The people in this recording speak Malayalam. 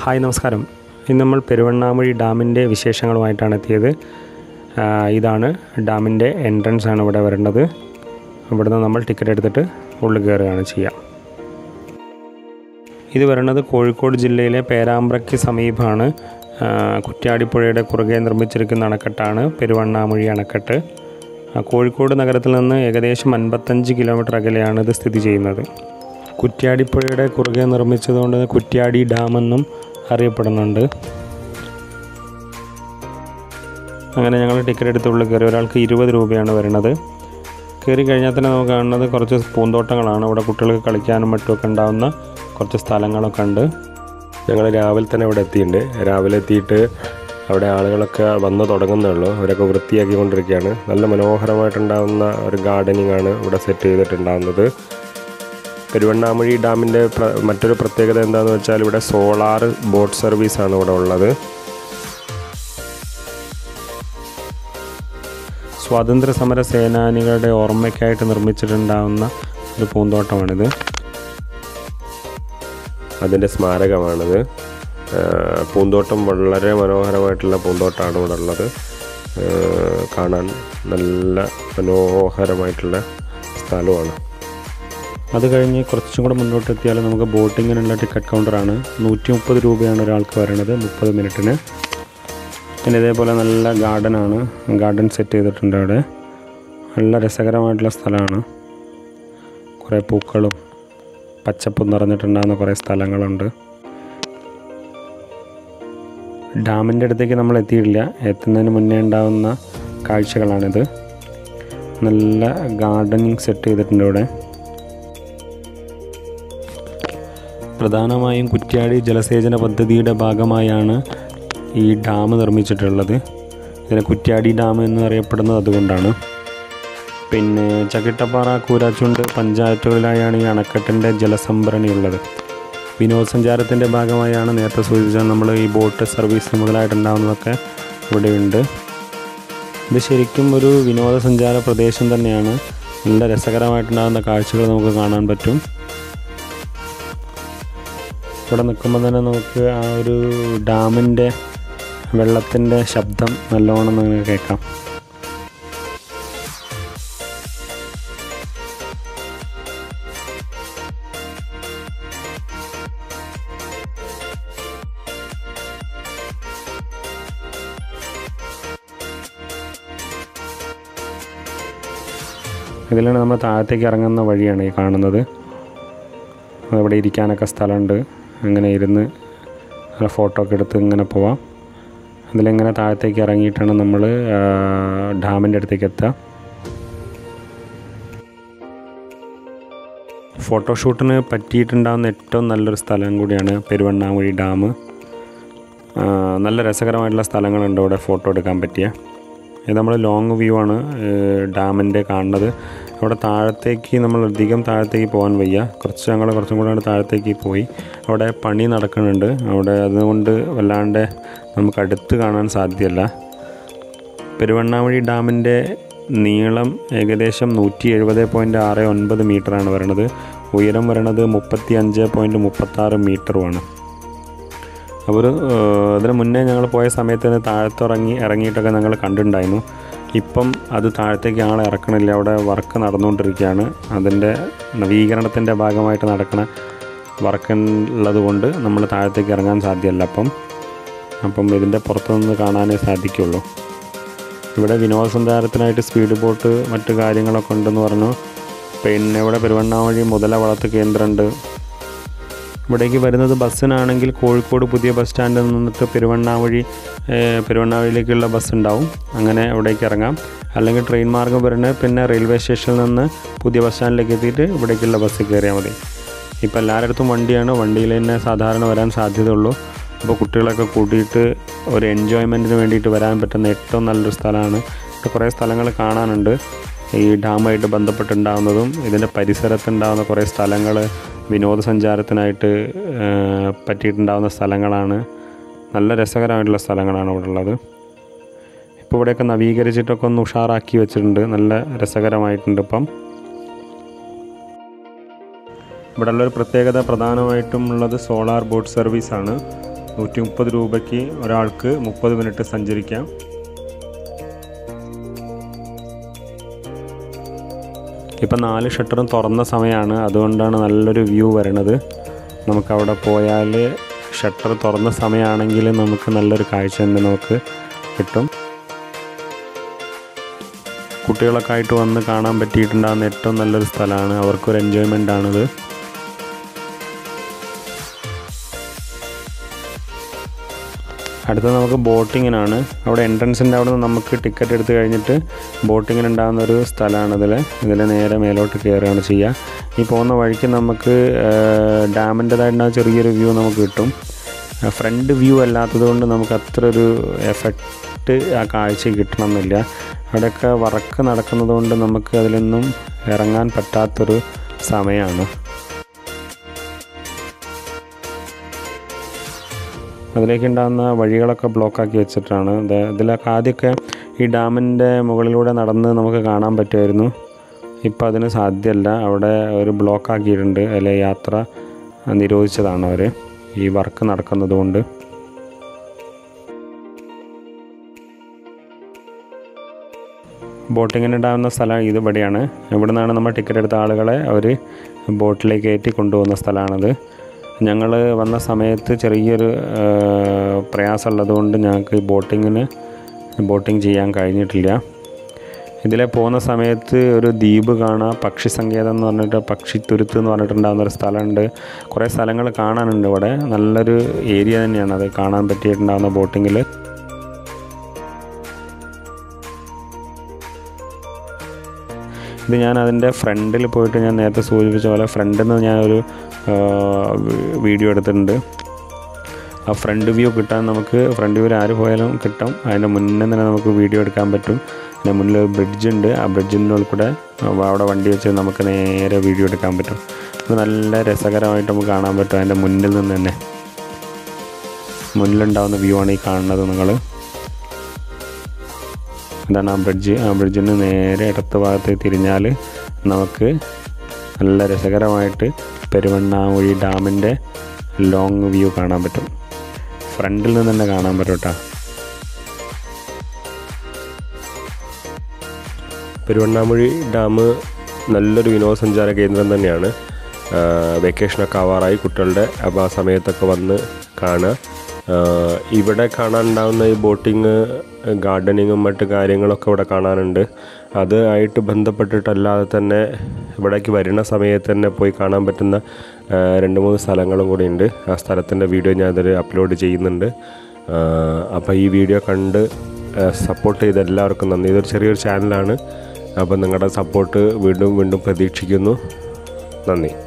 ഹായ് നമസ്കാരം ഇന്ന് നമ്മൾ പെരുവണ്ണാമൊഴി ഡാമിൻ്റെ വിശേഷങ്ങളുമായിട്ടാണ് എത്തിയത് ആ, ഇതാണ് ഡാമിൻ്റെ എൻട്രൻസ് ആണ് ഇവിടെ വരേണ്ടത് ഇവിടുന്ന് നമ്മൾ ടിക്കറ്റ് എടുത്തിട്ട് ഉള്ളിൽ കയറുകയാണ് ചെയ്യുക ഇത് വരുന്നത് കോഴിക്കോട് ജില്ലയിലെ പേരാമ്പ്രയ്ക്ക് സമീപമാണ് ആ, കുറ്റ്യാടിപ്പുഴയുടെ കുറുകെ നിർമ്മിച്ചിരിക്കുന്ന അണക്കെട്ടാണ് പെരുവണ്ണാമൊഴി അണക്കെട്ട് ആ, കോഴിക്കോട് നഗരത്തിൽ നിന്ന് ഏകദേശം അൻപത്തഞ്ച് കിലോമീറ്റർ അകലെയാണ് ഇത് സ്ഥിതി ചെയ്യുന്നത് കുറ്റ്യാടിപ്പുഴയുടെ കുറുകെ നിർമ്മിച്ചതുകൊണ്ട് കുറ്റ്യാടി ഡാം എന്നും അറിയപ്പെടുന്നുണ്ട് അങ്ങനെ ഞങ്ങൾ ടിക്കറ്റ് എടുത്ത് ഉള്ളിൽ കയറി ഒരാൾക്ക് ഇരുപത് രൂപയാണ് വരുന്നത് കയറി കഴിഞ്ഞാൽ തന്നെ നമുക്ക് കാണുന്നത് കുറച്ച് പൂന്തോട്ടങ്ങളാണ് ഇവിടെ കുട്ടികൾക്ക് കളിക്കാനും മറ്റുമൊക്കെ ഉണ്ടാകുന്ന കുറച്ച് സ്ഥലങ്ങളൊക്കെ ഉണ്ട് ഞങ്ങൾ രാവിലെ തന്നെ ഇവിടെ എത്തിയിട്ടുണ്ട് രാവിലെ എത്തിയിട്ട് അവിടെ ആളുകളൊക്കെ വന്ന് തുടങ്ങുന്നേ ഉള്ളൂ അവരൊക്കെ വൃത്തിയാക്കിക്കൊണ്ടിരിക്കുകയാണ് നല്ല മനോഹരമായിട്ടുണ്ടാകുന്ന ഒരു ഗാർഡനിങ് ആണ് ഇവിടെ സെറ്റ് ചെയ്തിട്ടുണ്ടാകുന്നത് പെരുവണ്ണാമൊഴി ഡാമിൻ്റെ പ്ര- മറ്റൊരു പ്രത്യേകത എന്താണെന്ന് വെച്ചാൽ ഇവിടെ സോളാർ ബോട്ട് സർവീസാണ് ഇവിടെ ഉള്ളത് സ്വാതന്ത്ര്യ സമര സേനാനികളുടെ ഓർമ്മയ്ക്കായിട്ട് നിർമ്മിച്ചിട്ടുണ്ടാകുന്ന ഒരു പൂന്തോട്ടമാണിത് അതിൻ്റെ സ്മാരകമാണിത് ആ, പൂന്തോട്ടം വളരെ മനോഹരമായിട്ടുള്ള പൂന്തോട്ടമാണ് ഇവിടെ ഉള്ളത് ആ, കാണാൻ നല്ല മനോഹരമായിട്ടുള്ള സ്ഥലമാണ് അത് കഴിഞ്ഞ് കുറച്ചും കൂടെ മുന്നോട്ട് എത്തിയാൽ നമുക്ക് ബോട്ടിങ്ങിനുള്ള ടിക്കറ്റ് കൗണ്ടറാണ് നൂറ്റി മുപ്പത് രൂപയാണ് ഒരാൾക്ക് വരണത് മുപ്പത് മിനിറ്റിന് പിന്നെ ഇതേപോലെ നല്ല ഗാർഡനാണ് ഗാർഡൻ സെറ്റ് ചെയ്തിട്ടുണ്ട് അവിടെ നല്ല രസകരമായിട്ടുള്ള സ്ഥലമാണ് കുറേ പൂക്കളും പച്ചപ്പും നിറഞ്ഞിട്ടുണ്ടാകുന്ന കുറേ സ്ഥലങ്ങളുണ്ട് ഡാമിൻ്റെ അടുത്തേക്ക് നമ്മൾ എത്തിയിട്ടില്ല എത്തുന്നതിന് മുന്നേ ഉണ്ടാകുന്ന കാഴ്ചകളാണിത് നല്ല ഗാർഡനിങ് സെറ്റ് ചെയ്തിട്ടുണ്ട് ഇവിടെ പ്രധാനമായും കുറ്റ്യാടി ജലസേചന പദ്ധതിയുടെ ഭാഗമായാണ് ഈ ഡാം നിർമ്മിച്ചിട്ടുള്ളത് ഇതിനെ കുറ്റ്യാടി ഡാം എന്ന് അറിയപ്പെടുന്നത് അതുകൊണ്ടാണ് പിന്നെ ചകിട്ടപ്പാറ കൂരാച്ചുണ്ട് പഞ്ചായത്തുകളിലായാണ് ഈ അണക്കെട്ടിൻ്റെ ജലസംഭരണി ഉള്ളത് വിനോദസഞ്ചാരത്തിൻ്റെ ഭാഗമായാണ് നേരത്തെ സൂചിപ്പിച്ചാൽ നമ്മൾ ഈ ബോട്ട് സർവീസ് മുതലായിട്ടുണ്ടാകുന്നതൊക്കെ ഇവിടെയുണ്ട് ഇത് ശരിക്കും ഒരു വിനോദസഞ്ചാര പ്രദേശം തന്നെയാണ് നല്ല രസകരമായിട്ടുണ്ടാകുന്ന കാഴ്ചകൾ നമുക്ക് കാണാൻ പറ്റും ഇവിടെ നിൽക്കുമ്പോൾ തന്നെ നമുക്ക് ആ ഒരു ഡാമിൻ്റെ വെള്ളത്തിൻ്റെ ശബ്ദം നല്ലോണം നമുക്ക് കേൾക്കാം ഇതിലാണ് നമ്മൾ താഴത്തേക്ക് ഇറങ്ങുന്ന വഴിയാണ് ഈ കാണുന്നത് അവിടെ ഇരിക്കാനൊക്കെ സ്ഥലമുണ്ട് അങ്ങനെ ഇരുന്ന് നല്ല ഫോട്ടോ ഒക്കെ എടുത്ത് ഇങ്ങനെ പോവാം അതിലിങ്ങനെ താഴത്തേക്ക് ഇറങ്ങിയിട്ടാണ് നമ്മൾ ഡാമിൻ്റെ അടുത്തേക്ക് എത്തുക ഫോട്ടോഷൂട്ടിന് പറ്റിയിട്ടുണ്ടാകുന്ന ഏറ്റവും നല്ലൊരു സ്ഥലം കൂടിയാണ് പെരുവണ്ണാമൊഴി ഡാം ആ, നല്ല രസകരമായിട്ടുള്ള സ്ഥലങ്ങളുണ്ട് ഇവിടെ ഫോട്ടോ എടുക്കാൻ പറ്റിയ ഇത് നമ്മൾ ലോങ് വ്യൂ ആണ് ഡാമിൻ്റെ കാണുന്നത് അവിടെ താഴത്തേക്ക് നമ്മൾ അധികം താഴത്തേക്ക് പോകാൻ വയ്യ കുറച്ച് ഞങ്ങൾ കുറച്ചും കൂടെ താഴത്തേക്ക് പോയി അവിടെ പണി നടക്കുന്നുണ്ട് അവിടെ അതുകൊണ്ട് വല്ലാണ്ട് നമുക്ക് അടുത്ത് കാണാൻ സാധ്യമല്ല പെരുവണ്ണാമൊഴി ഡാമിൻ്റെ നീളം ഏകദേശം നൂറ്റി എഴുപത് പോയിൻറ്റ് ആറ് ഒൻപത് മീറ്ററാണ് വരണത് ഉയരം വരണത് മുപ്പത്തി അഞ്ച് പോയിൻറ്റ് മുപ്പത്താറ് മീറ്ററുമാണ് അപ്പോൾ ഒരു ഏഹ്, അതിന് മുന്നേ ഞങ്ങൾ പോയ സമയത്ത് തന്നെ താഴത്തിറങ്ങി ഇറങ്ങിയിട്ടൊക്കെ ഞങ്ങൾ കണ്ടിട്ടുണ്ടായിരുന്നു ഇപ്പം അത് താഴത്തേക്ക് ആളെ ഇറക്കണില്ല അവിടെ വർക്ക് നടന്നുകൊണ്ടിരിക്കുകയാണ് അതിൻ്റെ നവീകരണത്തിൻ്റെ ഭാഗമായിട്ട് നടക്കുന്ന വർക്ക് ഉള്ളത് കൊണ്ട് നമ്മൾ താഴത്തേക്ക് ഇറങ്ങാൻ സാധ്യമല്ല അപ്പം അപ്പം ഇതിൻ്റെ പുറത്തുനിന്ന് കാണാനേ സാധിക്കുള്ളൂ ഇവിടെ വിനോദസഞ്ചാരത്തിനായിട്ട് സ്പീഡ് ബോട്ട് മറ്റു കാര്യങ്ങളൊക്കെ ഉണ്ടെന്ന് പറഞ്ഞു പിന്നെ ഇവിടെ പെരുവണ്ണാമൊഴി മുതല വളർത്ത് കേന്ദ്രമുണ്ട് ഇവിടേക്ക് വരുന്നത് ബസ്സിനാണെങ്കിൽ കോഴിക്കോട് പുതിയ ബസ് സ്റ്റാൻഡിൽ നിന്നിട്ട് പെരുവണ്ണാമൊഴി ഏഹ്, പെരുവണ്ണാമൊഴിയിലേക്കുള്ള ബസ് ഉണ്ടാവും അങ്ങനെ അവിടേക്ക് ഇറങ്ങാം അല്ലെങ്കിൽ ട്രെയിൻ മാർഗം വരുന്നത് പിന്നെ റെയിൽവേ സ്റ്റേഷനിൽ നിന്ന് പുതിയ ബസ് സ്റ്റാൻഡിലേക്ക് എത്തിയിട്ട് ഇവിടേക്കുള്ള ബസ്സിൽ കയറിയാൽ മതി ഇപ്പോൾ എല്ലാവരുടെ അടുത്തും വണ്ടിയാണ് വണ്ടിയിൽ തന്നെ സാധാരണ വരാൻ സാധ്യതയുള്ളൂ അപ്പോൾ കുട്ടികളൊക്കെ കൂട്ടിയിട്ട് ഒരു എൻജോയ്മെൻറ്റിന് വേണ്ടിയിട്ട് വരാൻ പറ്റുന്ന ഏറ്റവും നല്ലൊരു സ്ഥലമാണ് ഇവിടെ കുറേ സ്ഥലങ്ങൾ കാണാനുണ്ട് ഈ ഡാമുമായിട്ട് ബന്ധപ്പെട്ടുണ്ടാകുന്നതും ഇതിൻ്റെ പരിസരത്തുണ്ടാകുന്ന കുറേ സ്ഥലങ്ങൾ വിനോദസഞ്ചാരത്തിനായിട്ട് ആ, പറ്റിയിട്ടുണ്ടാകുന്ന സ്ഥലങ്ങളാണ് നല്ല രസകരമായിട്ടുള്ള സ്ഥലങ്ങളാണ് ഇവിടെ ഉള്ളത് ഇപ്പോൾ ഇവിടെയൊക്കെ നവീകരിച്ചിട്ടൊക്കെ ഒന്ന് ഉഷാറാക്കി വെച്ചിട്ടുണ്ട് നല്ല രസകരമായിട്ടുണ്ട് ഇപ്പം ഇവിടെ ഉള്ളൊരു പ്രത്യേകത പ്രധാനമായിട്ടും ഉള്ളത് സോളാർ ബോട്ട് സർവീസാണ് നൂറ്റി മുപ്പത് രൂപയ്ക്ക് ഒരാൾക്ക് മുപ്പത് മിനിറ്റ് സഞ്ചരിക്കാം ഇപ്പം നാല് ഷട്ടറും തുറന്ന സമയമാണ് അതുകൊണ്ടാണ് നല്ലൊരു വ്യൂ വരണത് നമുക്കവിടെ പോയാൽ ഷട്ടർ തുറന്ന സമയമാണെങ്കിൽ നമുക്ക് നല്ലൊരു കാഴ്ച തന്നെ നമുക്ക് കിട്ടും കുട്ടികളൊക്കെ ആയിട്ട് വന്ന് കാണാൻ പറ്റിയിട്ടുണ്ടാകുന്ന ഏറ്റവും നല്ലൊരു സ്ഥലമാണ് അവർക്കൊരു എൻജോയ്മെൻ്റ് ആണിത് അടുത്ത നമുക്ക് ബോട്ടിങ്ങിനാണ് അവിടെ എൻട്രൻസിൻ്റെ അവിടെ നിന്ന് നമുക്ക് ടിക്കറ്റ് എടുത്ത് കഴിഞ്ഞിട്ട് ബോട്ടിങ്ങിന് ഉണ്ടാകുന്ന ഒരു സ്ഥലമാണ് ഇതിൽ ഇതിൽ നേരെ മേലോട്ട് കയറുകയാണ് ചെയ്യുക ഈ പോകുന്ന വഴിക്ക് നമുക്ക് ഡാമിൻ്റെതായിട്ടുള്ള ചെറിയൊരു വ്യൂ നമുക്ക് കിട്ടും ഫ്രണ്ട് വ്യൂ അല്ലാത്തത് കൊണ്ട് നമുക്ക് അത്ര ഒരു എഫക്റ്റ് ആ കാഴ്ച കിട്ടണമെന്നില്ല അവിടെയൊക്കെ വർക്ക് നടക്കുന്നത് കൊണ്ട് നമുക്ക് അതിലൊന്നും ഇറങ്ങാൻ പറ്റാത്തൊരു സമയമാണ് അതിലേക്ക് ഉണ്ടാകുന്ന വഴികളൊക്കെ ബ്ലോക്കാക്കി വെച്ചിട്ടാണ് ഇത് ഇതിലൊക്കെ ആദ്യമൊക്കെ ഈ ഡാമിൻ്റെ മുകളിലൂടെ നടന്ന് നമുക്ക് കാണാൻ പറ്റുമായിരുന്നു ഇപ്പോൾ അതിന് സാധ്യമല്ല അവിടെ ഒരു ബ്ലോക്ക് ആക്കിയിട്ടുണ്ട് അതിലെ യാത്ര നിരോധിച്ചതാണ് അവർ ഈ വർക്ക് നടക്കുന്നത് കൊണ്ട് ബോട്ടിങ്ങിന് ഉണ്ടാകുന്ന സ്ഥലം ഇത് ഇവിടെയാണ് ഇവിടെ നിന്നാണ് നമ്മൾ ടിക്കറ്റ് എടുത്ത ആളുകളെ അവർ ബോട്ടിലേക്ക് കയറ്റി കൊണ്ടുപോകുന്ന സ്ഥലമാണത് ഞങ്ങൾ വന്ന സമയത്ത് ചെറിയൊരു പ്രയാസമുള്ളത് കൊണ്ട് ഞങ്ങൾക്ക് ബോട്ടിങ്ങിന് ബോട്ടിങ് ചെയ്യാൻ കഴിഞ്ഞിട്ടില്ല ഇതിലെ പോകുന്ന സമയത്ത് ഒരു ദ്വീപ് കാണാം പക്ഷി സങ്കേതം എന്ന് പറഞ്ഞിട്ട് പക്ഷി തുരുത്ത് എന്ന് പറഞ്ഞിട്ടുണ്ടാകുന്ന ഒരു സ്ഥലമുണ്ട് കുറേ സ്ഥലങ്ങൾ കാണാനുണ്ട് ഇവിടെ നല്ലൊരു ഏരിയ തന്നെയാണ് അത് കാണാൻ പറ്റിയിട്ടുണ്ടാകുന്ന ബോട്ടിങ്ങിൽ ഇത് ഞാൻ അതിൻ്റെ ഫ്രണ്ടിൽ പോയിട്ട് ഞാൻ നേരത്തെ സൂചിപ്പിച്ച പോലെ ഫ്രണ്ടിൽ നിന്ന് ഞാനൊരു വീഡിയോ എടുത്തിട്ടുണ്ട് ആ ഫ്രണ്ട് വ്യൂ കിട്ടാൻ നമുക്ക് ഫ്രണ്ട് വ്യൂവിൽ ആര് പോയാലും കിട്ടും അതിൻ്റെ മുന്നേ തന്നെ നമുക്ക് വീഡിയോ എടുക്കാൻ പറ്റും അതിൻ്റെ മുന്നിൽ ഒരു ബ്രിഡ്ജ് ഉണ്ട് ആ ബ്രിഡ്ജിൻ്റെ ഉള്ളിൽ കൂടെ അവിടെ വണ്ടി വെച്ച് നമുക്ക് നേരെ വീഡിയോ എടുക്കാൻ പറ്റും അത് നല്ല രസകരമായിട്ട് നമുക്ക് കാണാൻ പറ്റും അതിൻ്റെ മുന്നിൽ നിന്ന് തന്നെ മുന്നിലുണ്ടാകുന്ന വ്യൂ ആണ് ഈ കാണുന്നത് നിങ്ങൾ ഇതാണ് ആ ബ്രിഡ്ജ് ആ ബ്രിഡ്ജിന് നേരെ ഇടത്ത് ഭാഗത്ത് തിരിഞ്ഞാൽ നമുക്ക് നല്ല രസകരമായിട്ട് പെരുവണ്ണാമൊഴി ഡാമിൻ്റെ ലോങ് വ്യൂ കാണാൻ പറ്റും ഫ്രണ്ടിൽ നിന്ന് തന്നെ കാണാൻ പറ്റും കേട്ടോ പെരുവണ്ണാമൊഴി ഡാം നല്ലൊരു വിനോദസഞ്ചാര കേന്ദ്രം തന്നെയാണ് ആ, വെക്കേഷനൊക്കെ ആവാറായി കുട്ടികളുടെ അപ്പോൾ ആ സമയത്തൊക്കെ വന്ന് കാണുക ആ, ഇവിടെ കാണാനുണ്ടാകുന്ന ഈ ബോട്ടിങ് ഗാർഡനിങ്ങും മറ്റു കാര്യങ്ങളൊക്കെ ഇവിടെ കാണാനുണ്ട് അത് ആയിട്ട് ബന്ധപ്പെട്ടിട്ടല്ലാതെ തന്നെ ഇവിടേക്ക് വരുന്ന സമയത്ത് തന്നെ പോയി കാണാൻ പറ്റുന്ന ആ, രണ്ട് മൂന്ന് സ്ഥലങ്ങളും കൂടി ഉണ്ട് ആ സ്ഥലത്തിൻ്റെ വീഡിയോ ഞാൻ അതിൽ അപ്ലോഡ് ചെയ്യുന്നുണ്ട് അപ്പോൾ ഈ വീഡിയോ കണ്ട് സപ്പോർട്ട് ചെയ്ത എല്ലാവർക്കും നന്ദി ഇതൊരു ചെറിയൊരു ചാനലാണ് അപ്പോൾ നിങ്ങളുടെ സപ്പോർട്ട് വീണ്ടും വീണ്ടും പ്രതീക്ഷിക്കുന്നു നന്ദി